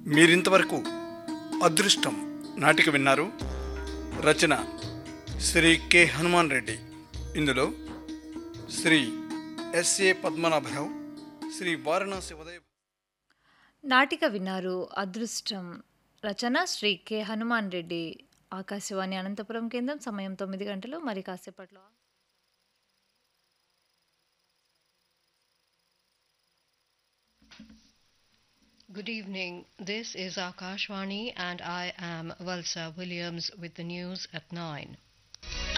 మీరింతవరకు అదృష్టం నాటిక విన్నారు రచన శ్రీ కె హనుమాన్ రెడ్డి ఇందులో శ్రీ ఎస్ఏ పద్మనాభరావు శ్రీ వారణాసి ఉదయ నాటిక విన్నారు అదృష్టం రచన శ్రీ కె హనుమాన్ రెడ్డి ఆకాశవాణి అనంతపురం కేంద్రం సమయం తొమ్మిది గంటలు మరి కాసేపట్లో Good evening. This is Akashvani and I am Valsa Williams with the news at 9.